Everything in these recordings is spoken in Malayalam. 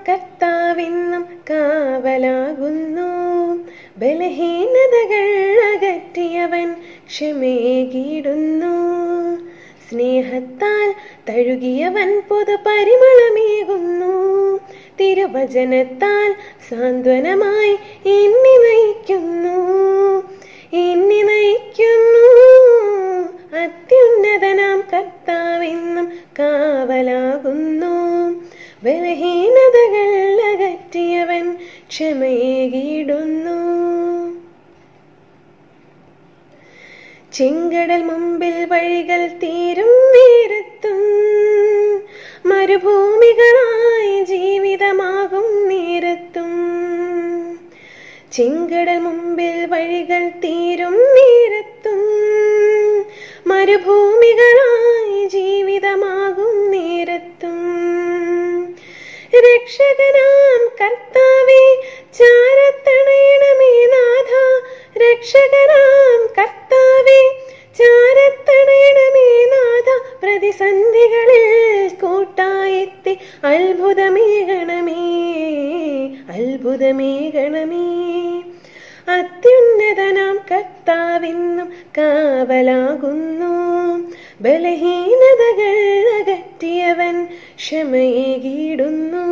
കർത്താവിന്നും കാവലാകുന്നു ബലഹീനതകൾ അകറ്റിയവൻ ക്ഷമേകിടുന്നു സ്നേഹത്താൽ തഴുകിയവൻ പൊതു പരിമളമേകുന്നു തിരുവചനത്താൽ സാന്ത്വനമായി എന്നെ നയിക്കുന്നു എന്നെ നയിക്കുന്നു അത്യുന്നതനാം കർത്താവെന്നും കാവലാകുന്നു ബലഹീനതകൾ അകറ്റിയവൻ ക്ഷമയേകിടുന്നു ചെങ്കടൽ മുമ്പിൽ വഴികൾ തീരും നേരത്തും മരുഭൂമികളായി ജീവിതമാകും നേരത്തും ചെങ്കടൽ മുമ്പിൽ വഴികൾ തീരും നേരത്തും മരുഭൂമികളായി ജീവിതമാകും നേരത്തും രക്ഷകനാം കർത്താവേ ചാരത്തണയണമേ നാഥ രക്ഷകനാം കർത്താവേ ചാരത്തണയണമേ നാഥ പ്രതിസന്ധികളിൽ കൂട്ടായെത്തി അത്ഭുതമേകണമേ അത്ഭുതമേകണമേ അത്യുന്നതനാം കർത്താവിന്നും കാവലാകുന്നു ബലഹീനതകൾ അകറ്റിയവൻ ക്ഷമയേകിടുന്നു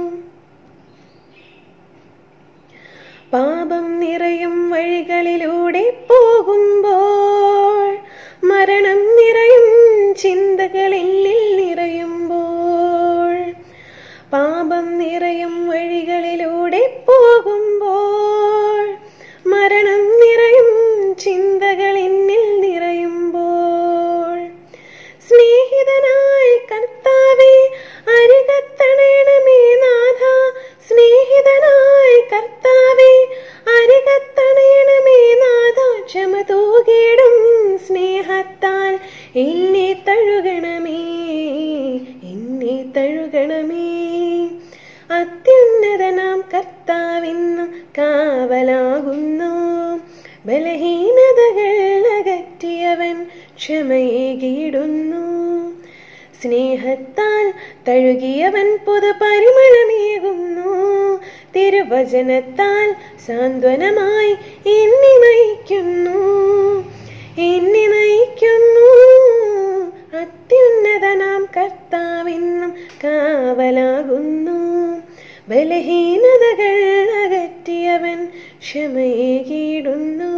പാപം നിറയും വഴികളിലൂടെ പോകുമ്പോൾ മരണം നിറയും ചിന്തകളിൽ നിറയുമ്പോൾ പാപം നിറയും വഴികളിലൂടെ പോകുമ്പോൾ മരണം നിറയും ചിന്തകൾ എന്നിൽ നിറയുമ്പോൾ സ്നേഹിതനായ കർത്താവേ അരികത്തണയണമേ നാഥ സ്നേഹിതനായ കർത്താവേ അരികത്തണയണമേ നാഥ ക്ഷമ തൂകിടും സ്നേഹത്താൽ എന്നെ തഴുകണമേ എന്നെ തഴുകണമേ അത്യുന്നതനാം കർത്താവിന്നും കാവലാകുന്നു ബലഹീനതകൾ അകറ്റിയവൻ ക്ഷമയേകിടുന്നു സ്നേഹത്താൽ തഴുകിയവൻ പൊതു പരിമളമേകുന്നു തിരുവചനത്താൽ സാന്ത്വനമായി എന്നെ നയിക്കുന്നു എന്നെ നയിക്കുന്നു അത്യുന്നതനാം കർത്താവിന്നും കാവലാകുന്നു ബലഹീനതകൾ അകറ്റിയവൻ ക്ഷമയേകിടുന്നു